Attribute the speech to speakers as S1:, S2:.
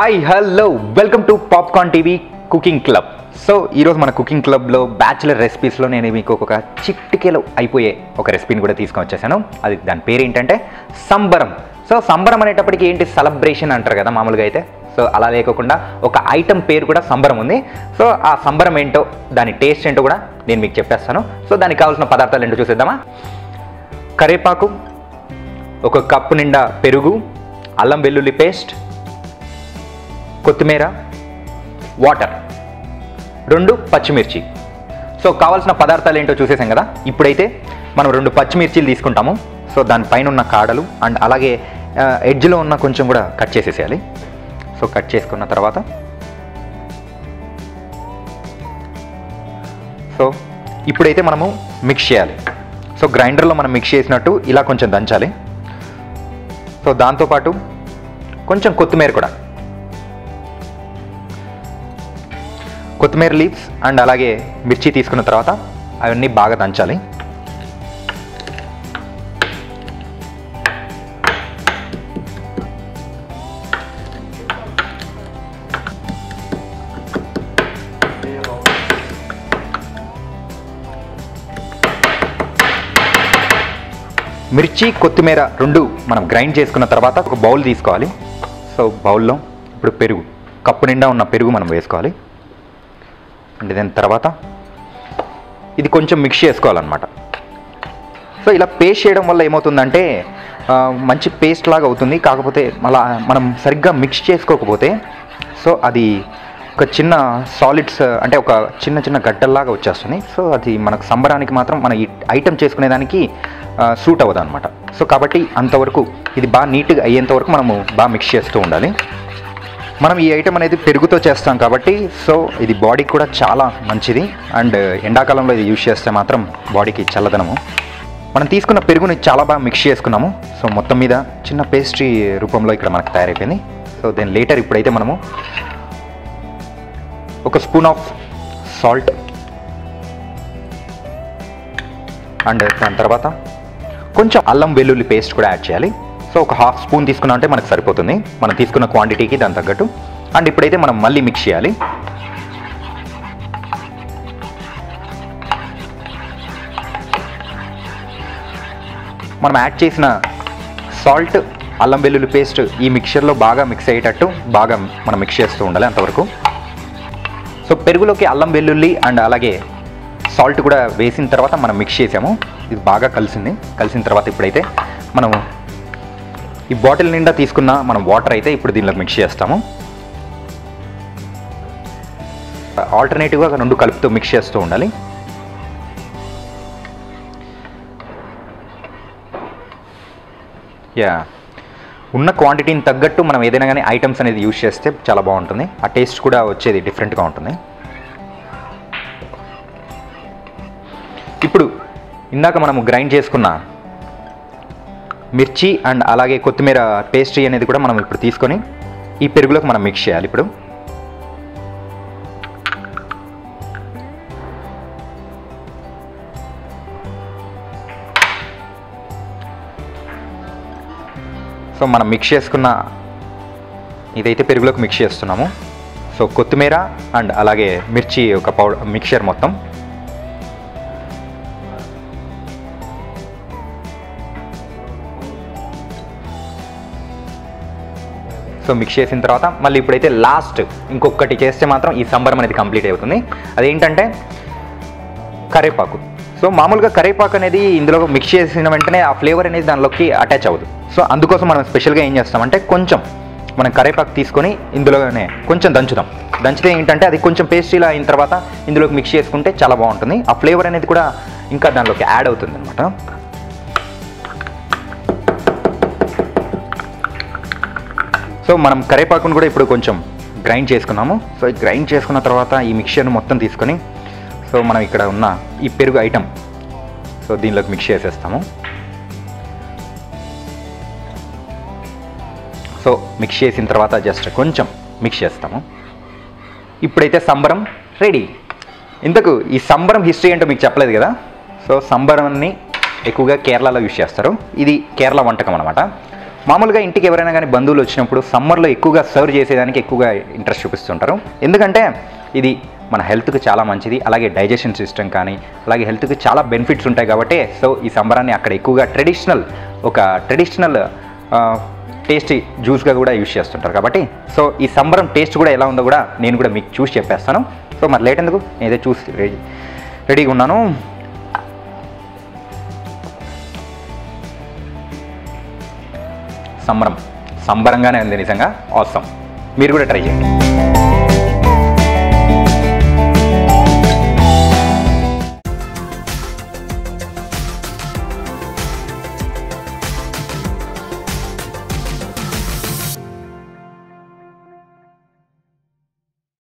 S1: hi hello welcome to popcorn TV cooking club so ఈరోజు మన cooking క్లబ్లో bachelor రెసిపీస్లో నేను మీకు ఒక చిట్టికేలో అయిపోయే ఒక రెసిపీని కూడా తీసుకొని వచ్చేసాను అది దాని పేరు ఏంటంటే సంబరం సో సంబరం అనేటప్పటికి ఏంటి సెలబ్రేషన్ అంటారు కదా మామూలుగా అయితే సో అలా లేకోకుండా ఒక ఐటమ్ పేరు కూడా సంబరం ఉంది సో ఆ సంబరం ఏంటో దాని టేస్ట్ ఏంటో కూడా నేను మీకు చెప్పేస్తాను సో దానికి కావాల్సిన పదార్థాలు ఏంటో చూసేద్దామా కరేపాకు ఒక కప్పు నిండా పెరుగు అల్లం వెల్లుల్లి పేస్ట్ కొత్తిమీర వాటర్ రెండు పచ్చిమిర్చి సో కావాల్సిన పదార్థాలు ఏంటో చూసేసాం కదా ఇప్పుడైతే మనం రెండు పచ్చిమిర్చీలు తీసుకుంటాము సో దానిపైన ఉన్న కాడలు అండ్ అలాగే ఎడ్జ్లో ఉన్న కొంచెం కూడా కట్ చేసేసేయాలి సో కట్ చేసుకున్న తర్వాత సో ఇప్పుడైతే మనము మిక్స్ చేయాలి సో గ్రైండర్లో మనం మిక్స్ చేసినట్టు ఇలా కొంచెం దంచాలి సో దాంతోపాటు కొంచెం కొత్తిమీర కూడా కొత్తిమీర లీవ్స్ అండ్ అలాగే మిర్చి తీసుకున్న తర్వాత అవన్నీ బాగా దంచాలి మిర్చి కొత్తిమీర రెండు మనం గ్రైండ్ చేసుకున్న తర్వాత ఒక బౌల్ తీసుకోవాలి సో బౌల్లో ఇప్పుడు పెరుగు కప్పు నిండా ఉన్న పెరుగు మనం వేసుకోవాలి అండ్ దాని తర్వాత ఇది కొంచెం మిక్స్ చేసుకోవాలన్నమాట సో ఇలా పేస్ట్ చేయడం వల్ల ఏమవుతుందంటే ఆ, మంచి పేస్ట్ లాగా అవుతుంది కాకపోతే మళ్ళా మనం సరిగ్గా మిక్స్ చేసుకోకపోతే సో అది ఒక చిన్న సాలిడ్స్ అంటే ఒక చిన్న చిన్న గడ్డల్లాగా వచ్చేస్తుంది సో అది మనకు సంబరానికి మాత్రం మన ఈ ఐటమ్ చేసుకునేదానికి సూట్ అవ్వదు అనమాట సో కాబట్టి అంతవరకు ఇది బాగా నీట్గా అయ్యేంత వరకు మనము బాగా మిక్స్ చేస్తూ ఉండాలి మనం ఈ ఐటమ్ అనేది పెరుగుతో చేస్తాం కాబట్టి సో ఇది బాడీకి కూడా చాలా మంచిది అండ్ ఎండాకాలంలో ఇది యూజ్ చేస్తే మాత్రం బాడీకి చల్లదనము మనం తీసుకున్న పెరుగుని చాలా బాగా మిక్స్ చేసుకున్నాము సో మొత్తం మీద చిన్న పేస్ట్రీ రూపంలో ఇక్కడ మనకు తయారైపోయింది సో దెన్ లేటర్ ఇప్పుడైతే మనము ఒక స్పూన్ ఆఫ్ సాల్ట్ అండ్ దాని తర్వాత కొంచెం అల్లం వెల్లుల్లి పేస్ట్ కూడా యాడ్ చేయాలి సో ఒక హాఫ్ స్పూన్ తీసుకున్నా అంటే మనకు సరిపోతుంది మనం తీసుకున్న క్వాంటిటీకి దాని తగ్గట్టు అండ్ ఇప్పుడైతే మనం మళ్ళీ మిక్స్ చేయాలి మనం యాడ్ చేసిన సాల్ట్ అల్లం వెల్లుల్లి పేస్ట్ ఈ మిక్చర్లో బాగా మిక్స్ అయ్యేటట్టు బాగా మనం మిక్స్ చేస్తూ ఉండాలి అంతవరకు సో పెరుగులోకి అల్లం వెల్లుల్లి అండ్ అలాగే సాల్ట్ కూడా వేసిన తర్వాత మనం మిక్స్ చేసాము ఇది బాగా కలిసింది కలిసిన తర్వాత ఇప్పుడైతే మనము ఈ బాటిల్ నిండా తీసుకున్న మనం వాటర్ అయితే ఇప్పుడు దీనిలో మిక్స్ చేస్తాము ఆల్టర్నేటివ్గా రెండు కలుపుతూ మిక్స్ చేస్తూ ఉండాలి యా ఉన్న క్వాంటిటీని తగ్గట్టు మనం ఏదైనా కానీ ఐటమ్స్ అనేది యూజ్ చేస్తే చాలా బాగుంటుంది ఆ టేస్ట్ కూడా వచ్చేది డిఫరెంట్గా ఉంటుంది ఇప్పుడు ఇందాక మనము గ్రైండ్ చేసుకున్న మిర్చి అండ్ అలాగే కొత్తిమీర పేస్ట్రీ అనేది కూడా మనం ఇప్పుడు తీసుకొని ఈ పెరుగులోకి మనం మిక్స్ చేయాలి ఇప్పుడు సో మనం మిక్స్ చేసుకున్న ఇదైతే పెరుగులోకి మిక్స్ చేస్తున్నాము సో కొత్తిమీర అండ్ అలాగే మిర్చి ఒక పౌడర్ మిక్చర్ మొత్తం సో మిక్స్ చేసిన తర్వాత మళ్ళీ ఇప్పుడైతే లాస్ట్ ఇంకొకటి చేస్తే మాత్రం ఈ సంబరం అనేది కంప్లీట్ అవుతుంది అదేంటంటే కరేపాకు సో మామూలుగా కరేపాకు అనేది ఇందులో మిక్స్ చేసిన వెంటనే ఆ ఫ్లేవర్ అనేది దానిలోకి అటాచ్ అవ్వదు సో అందుకోసం మనం స్పెషల్గా ఏం చేస్తామంటే కొంచెం మనం కరేపాకు తీసుకొని ఇందులోనే కొంచెం దంచుదాం దంచితే ఏంటంటే అది కొంచెం పేస్ట్రీలా అయిన తర్వాత ఇందులోకి మిక్స్ చేసుకుంటే చాలా బాగుంటుంది ఆ ఫ్లేవర్ అనేది కూడా ఇంకా దానిలోకి యాడ్ అవుతుంది అనమాట సో మనం కరేపాకును కూడా ఇప్పుడు కొంచెం గ్రైండ్ చేసుకున్నాము సో ఈ గ్రైండ్ చేసుకున్న తర్వాత ఈ మిక్చర్ను మొత్తం తీసుకొని సో మనం ఇక్కడ ఉన్న ఈ పెరుగు ఐటమ్ సో దీనిలోకి మిక్స్ చేసేస్తాము సో మిక్స్ చేసిన తర్వాత జస్ట్ కొంచెం మిక్స్ చేస్తాము ఇప్పుడైతే సంబరం రెడీ ఇంతకు ఈ సంబరం హిస్టరీ ఏంటో మీకు చెప్పలేదు కదా సో సంబరాన్ని ఎక్కువగా కేరళలో యూజ్ చేస్తారు ఇది కేరళ వంటకం అనమాట మామూలుగా ఇంటికి ఎవరైనా కానీ బంధువులు వచ్చినప్పుడు సమ్మర్లో ఎక్కువగా సర్వ్ చేసేదానికి ఎక్కువగా ఇంట్రెస్ట్ చూపిస్తుంటారు ఎందుకంటే ఇది మన హెల్త్కి చాలా మంచిది అలాగే డైజెషన్ సిస్టమ్ కానీ అలాగే హెల్త్కి చాలా బెనిఫిట్స్ ఉంటాయి కాబట్టి సో ఈ సంబరాన్ని అక్కడ ఎక్కువగా ట్రెడిషనల్ ఒక ట్రెడిషనల్ టేస్టీ జ్యూస్గా కూడా యూస్ చేస్తుంటారు కాబట్టి సో ఈ సంబరం టేస్ట్ కూడా ఎలా ఉందో కూడా నేను కూడా మీకు చూసి చెప్పేస్తాను సో మరి లేట్ ఎందుకు నేనైతే చూసి రెడీ రెడీగా ఉన్నాను సంబరం సంబరంగానే ఉంది నిజంగా అవసరం మీరు కూడా ట్రై చేయండి